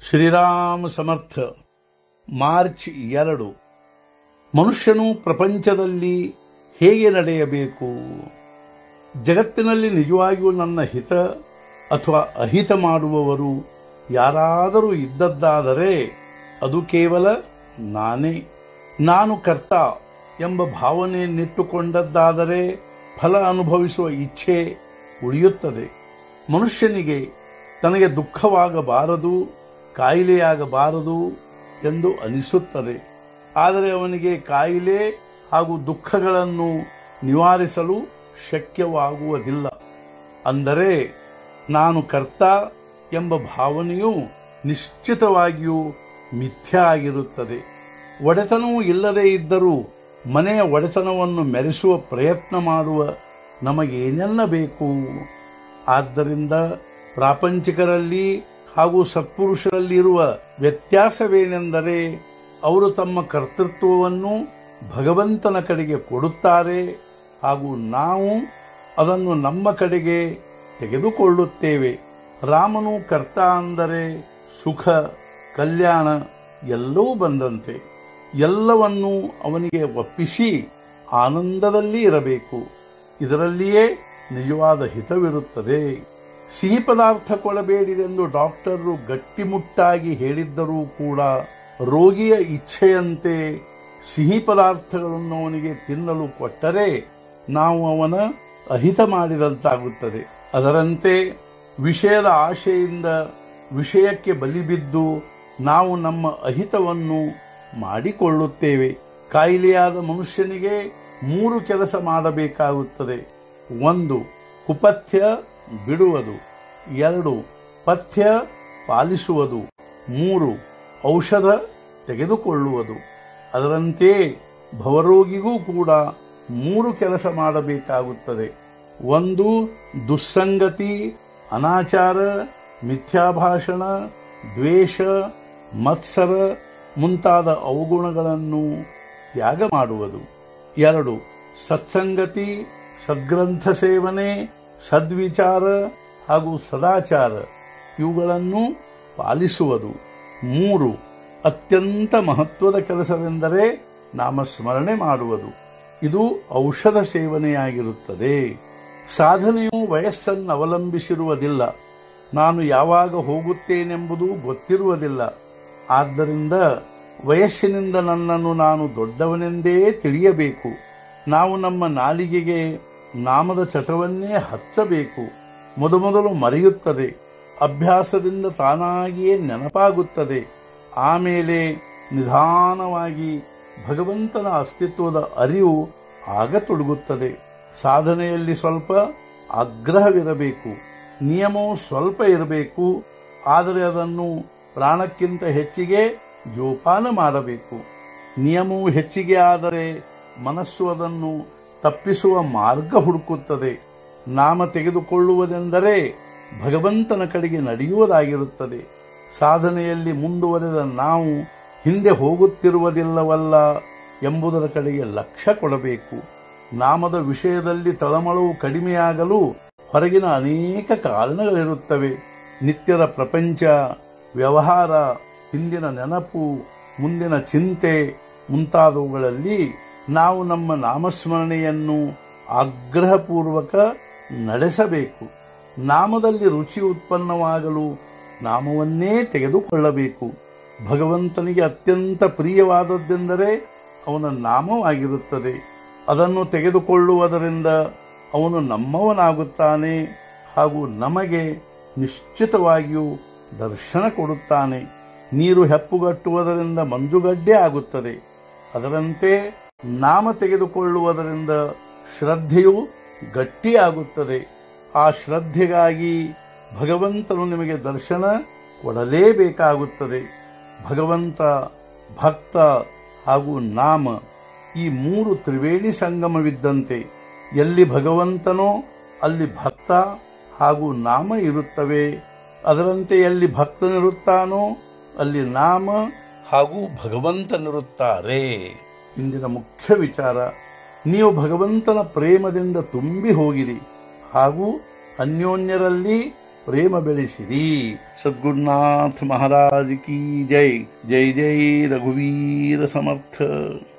ಶ್ರೀರಾಮ ಸಮರ್ಥ March ಎರಡು ಮನುಷ್ಯನು ಪ್ರಪಂಚದಲ್ಲಿ ಹೇಗೆ ನಡೆಯಬೇಕು ಜಗತ್ತಿನಲ್ಲಿ ನಿಜವಾಗಿಯೂ ನನ್ನ ಹಿತ ಅಥವಾ ಅಹಿತ ಮಾಡುವವರು ಯಾರಾದರೂ ಇದ್ದದ್ದಾದರೆ ಅದು ಕೇವಲ ನಾನೇ ನಾನು ಕರ್ತ ಎಂಬ ಭಾವನೆಯನ್ನಿಟ್ಟುಕೊಂಡದ್ದಾದರೆ ಫಲ ಅನುಭವಿಸುವ ಇಚ್ಛೆ ಉಳಿಯುತ್ತದೆ ಮನುಷ್ಯನಿಗೆ ತನಗೆ ದುಃಖವಾಗಬಾರದು ಕಾಯಿಲೆಯಾಗಬಾರದು ಎಂದು ಅನಿಸುತ್ತದೆ ಆದರೆ ಅವನಿಗೆ ಕಾಯಿಲೆ ಹಾಗೂ ದುಃಖಗಳನ್ನು ನಿವಾರಿಸಲು ಶಕ್ಯವಾಗುವುದಿಲ್ಲ ಅಂದರೆ ನಾನು ಕರ್ತ ಎಂಬ ಭಾವನೆಯು ನಿಶ್ಚಿತವಾಗಿಯೂ ಮಿಥ್ಯ ಆಗಿರುತ್ತದೆ ಒಡೆತನವೂ ಇಲ್ಲದೇ ಇದ್ದರೂ ಮನೆಯ ಒಡೆತನವನ್ನು ಮೆರೆಸುವ ಪ್ರಯತ್ನ ಮಾಡುವ ನಮಗೇನೆಲ್ಲ ಬೇಕು ಆದ್ದರಿಂದ ಪ್ರಾಪಂಚಿಕರಲ್ಲಿ ಹಾಗೂ ಸತ್ಪುರುಷರಲ್ಲಿ ಇರುವ ವ್ಯತ್ಯಾಸವೇನೆಂದರೆ ಅವರು ತಮ್ಮ ಕರ್ತೃತ್ವವನ್ನು ಭಗವಂತನ ಕಡೆಗೆ ಕೊಡುತ್ತಾರೆ ಹಾಗೂ ನಾವು ಅದನ್ನು ನಮ್ಮ ಕಡೆಗೆ ತೆಗೆದುಕೊಳ್ಳುತ್ತೇವೆ ರಾಮನು ಕರ್ತ ಅಂದರೆ ಸುಖ ಕಲ್ಯಾಣ ಎಲ್ಲವೂ ಬಂದಂತೆ ಎಲ್ಲವನ್ನೂ ಅವನಿಗೆ ಒಪ್ಪಿಸಿ ಆನಂದದಲ್ಲಿ ಇರಬೇಕು ಇದರಲ್ಲಿಯೇ ನಿಜವಾದ ಹಿತವಿರುತ್ತದೆ ಸಿಹಿ ಪದಾರ್ಥ ಕೊಡಬೇಡಿರೆಂದು ಡಾಕ್ಟರು ಗಟ್ಟಿಮುಟ್ಟಾಗಿ ಹೇಳಿದ್ದರೂ ಕೂಡ ರೋಗಿಯ ಇಚ್ಛೆಯಂತೆ ಸಿಹಿ ಪದಾರ್ಥಗಳನ್ನು ಅವನಿಗೆ ತಿನ್ನಲು ಕೊಟ್ಟರೆ ನಾವು ಅವನ ಅಹಿತ ಮಾಡಿದಂತಾಗುತ್ತದೆ ಅದರಂತೆ ವಿಷಯದ ಆಶೆಯಿಂದ ವಿಷಯಕ್ಕೆ ಬಲಿಬಿದ್ದು ನಾವು ನಮ್ಮ ಅಹಿತವನ್ನು ಮಾಡಿಕೊಳ್ಳುತ್ತೇವೆ ಕಾಯಿಲೆಯಾದ ಮನುಷ್ಯನಿಗೆ ಮೂರು ಕೆಲಸ ಮಾಡಬೇಕಾಗುತ್ತದೆ ಒಂದು ಕುಪಥ್ಯ ಬಿಡುವುದು ಎರಡು ಪಥ್ಯ ಪಾಲಿಸುವುದು ಮೂರು ಔಷಧ ತೆಗೆದುಕೊಳ್ಳುವುದು ಅದರಂತೆಯೇ ಭವರೋಗಿಗೂ ಕೂಡ ಮೂರು ಕೆಲಸ ಮಾಡಬೇಕಾಗುತ್ತದೆ ಒಂದು ದುಸ್ಸಂಗತಿ ಅನಾಚಾರ ಮಿಥ್ಯಾಭಾಷಣ ದ್ವೇಷ ಮತ್ಸರ ಮುಂತಾದ ಅವಗುಣಗಳನ್ನು ತ್ಯಾಗ ಮಾಡುವುದು ಎರಡು ಸತ್ಸಂಗತಿ ಸದ್ಗ್ರಂಥ ಸೇವನೆ ಸದ್ವಿಚಾರ ಹಾಗೂ ಸದಾಚಾರ ಇವುಗಳನ್ನು ಪಾಲಿಸುವುದು ಮೂರು ಅತ್ಯಂತ ಮಹತ್ವದ ಕೆಲಸವೆಂದರೆ ನಾಮಸ್ಮರಣೆ ಮಾಡುವುದು ಇದು ಔಷಧ ಸೇವನೆಯಾಗಿರುತ್ತದೆ ಸಾಧನೆಯು ವಯಸ್ಸನ್ನು ಅವಲಂಬಿಸಿರುವುದಿಲ್ಲ ನಾನು ಯಾವಾಗ ಹೋಗುತ್ತೇನೆಂಬುದು ಗೊತ್ತಿರುವುದಿಲ್ಲ ಆದ್ದರಿಂದ ವಯಸ್ಸಿನಿಂದ ನನ್ನನ್ನು ನಾನು ದೊಡ್ಡವನೆಂದೇ ತಿಳಿಯಬೇಕು ನಾವು ನಮ್ಮ ನಾಲಿಗೆಗೆ ನಾಮದ ಚಟವನ್ನೇ ಹಚ್ಚಬೇಕು ಮೊದಮೊದಲು ಮರೆಯುತ್ತದೆ ಅಭ್ಯಾಸದಿಂದ ತಾನಾಗಿಯೇ ನೆನಪಾಗುತ್ತದೆ ಆಮೇಲೆ ನಿಧಾನವಾಗಿ ಭಗವಂತನ ಅಸ್ತಿತ್ವದ ಅರಿವು ಆಗತೊಡಗುತ್ತದೆ ಸಾಧನೆಯಲ್ಲಿ ಸ್ವಲ್ಪ ಆಗ್ರಹವಿರಬೇಕು ನಿಯಮವು ಸ್ವಲ್ಪ ಇರಬೇಕು ಆದರೆ ಅದನ್ನು ಪ್ರಾಣಕ್ಕಿಂತ ಹೆಚ್ಚಿಗೆ ಜೋಪಾನ ಮಾಡಬೇಕು ನಿಯಮವು ಹೆಚ್ಚಿಗೆ ಆದರೆ ಮನಸ್ಸು ಅದನ್ನು ತಪ್ಪಿಸುವ ಮಾರ್ಗ ಹುಡುಕುತ್ತದೆ ನಾಮ ತೆಗೆದುಕೊಳ್ಳುವುದೆಂದರೆ ಭಗವಂತನ ಕಡೆಗೆ ನಡೆಯುವುದಾಗಿರುತ್ತದೆ ಸಾಧನೆಯಲ್ಲಿ ಮುಂದುವರೆದ ನಾವು ಹಿಂದೆ ಹೋಗುತ್ತಿರುವುದಿಲ್ಲವಲ್ಲ ಎಂಬುದರ ಕಡೆಗೆ ಲಕ್ಷ್ಯ ಕೊಡಬೇಕು ನಾಮದ ವಿಷಯದಲ್ಲಿ ತಳಮಳವು ಕಡಿಮೆಯಾಗಲು ಹೊರಗಿನ ಅನೇಕ ಕಾರಣಗಳಿರುತ್ತವೆ ನಿತ್ಯದ ಪ್ರಪಂಚ ವ್ಯವಹಾರ ಹಿಂದಿನ ನೆನಪು ಮುಂದಿನ ಚಿಂತೆ ಮುಂತಾದವುಗಳಲ್ಲಿ ನಾವು ನಮ್ಮ ನಾಮಸ್ಮರಣೆಯನ್ನು ಆಗ್ರಹಪೂರ್ವಕ ನಡೆಸಬೇಕು ನಾಮದಲ್ಲಿ ರುಚಿ ಉತ್ಪನ್ನವಾಗಲು ನಾಮವನ್ನೇ ತೆಗೆದುಕೊಳ್ಳಬೇಕು ಭಗವಂತನಿಗೆ ಅತ್ಯಂತ ಪ್ರಿಯವಾದದ್ದೆಂದರೆ ಅವನ ನಾಮವಾಗಿರುತ್ತದೆ ಅದನ್ನು ತೆಗೆದುಕೊಳ್ಳುವುದರಿಂದ ಅವನು ನಮ್ಮವನಾಗುತ್ತಾನೆ ಹಾಗೂ ನಮಗೆ ನಿಶ್ಚಿತವಾಗಿಯೂ ದರ್ಶನ ಕೊಡುತ್ತಾನೆ ನೀರು ಹೆಪ್ಪುಗಟ್ಟುವುದರಿಂದ ಮಂಜುಗಡ್ಡೆ ಆಗುತ್ತದೆ ಅದರಂತೆ ನಾಮ ತೆಗೆದುಕೊಳ್ಳುವುದರಿಂದ ಶ್ರದ್ಧೆಯು ಗಟ್ಟಿಯಾಗುತ್ತದೆ ಆ ಶ್ರದ್ಧೆಗಾಗಿ ಭಗವಂತನು ನಿಮಗೆ ದರ್ಶನ ಕೊಡಲೇಬೇಕಾಗುತ್ತದೆ ಭಗವಂತ ಭಕ್ತ ಹಾಗೂ ನಾಮ ಈ ಮೂರು ತ್ರಿವೇಣಿ ಸಂಗಮವಿದ್ದಂತೆ ಎಲ್ಲಿ ಭಗವಂತನೋ ಅಲ್ಲಿ ಭಕ್ತ ಹಾಗೂ ನಾಮ ಇರುತ್ತವೆ ಅದರಂತೆ ಎಲ್ಲಿ ಭಕ್ತನಿರುತ್ತಾನೋ ಅಲ್ಲಿ ನಾಮ ಹಾಗೂ ಭಗವಂತನಿರುತ್ತಾರೆ ಇಂದಿನ ಮುಖ್ಯ ವಿಚಾರ ನೀವು ಭಗವಂತನ ಪ್ರೇಮದಿಂದ ತುಂಬಿ ಹೋಗಿರಿ ಹಾಗೂ ಅನ್ಯೋನ್ಯರಲ್ಲಿ ಪ್ರೇಮ ಬೆಳೆಸಿರಿ ಸದ್ಗುರುನಾಥ ಮಹಾರಾಜ್ ಕಿ ಜೈ ಜೈ ಜೈ ರಘುವೀರ ಸಮರ್ಥ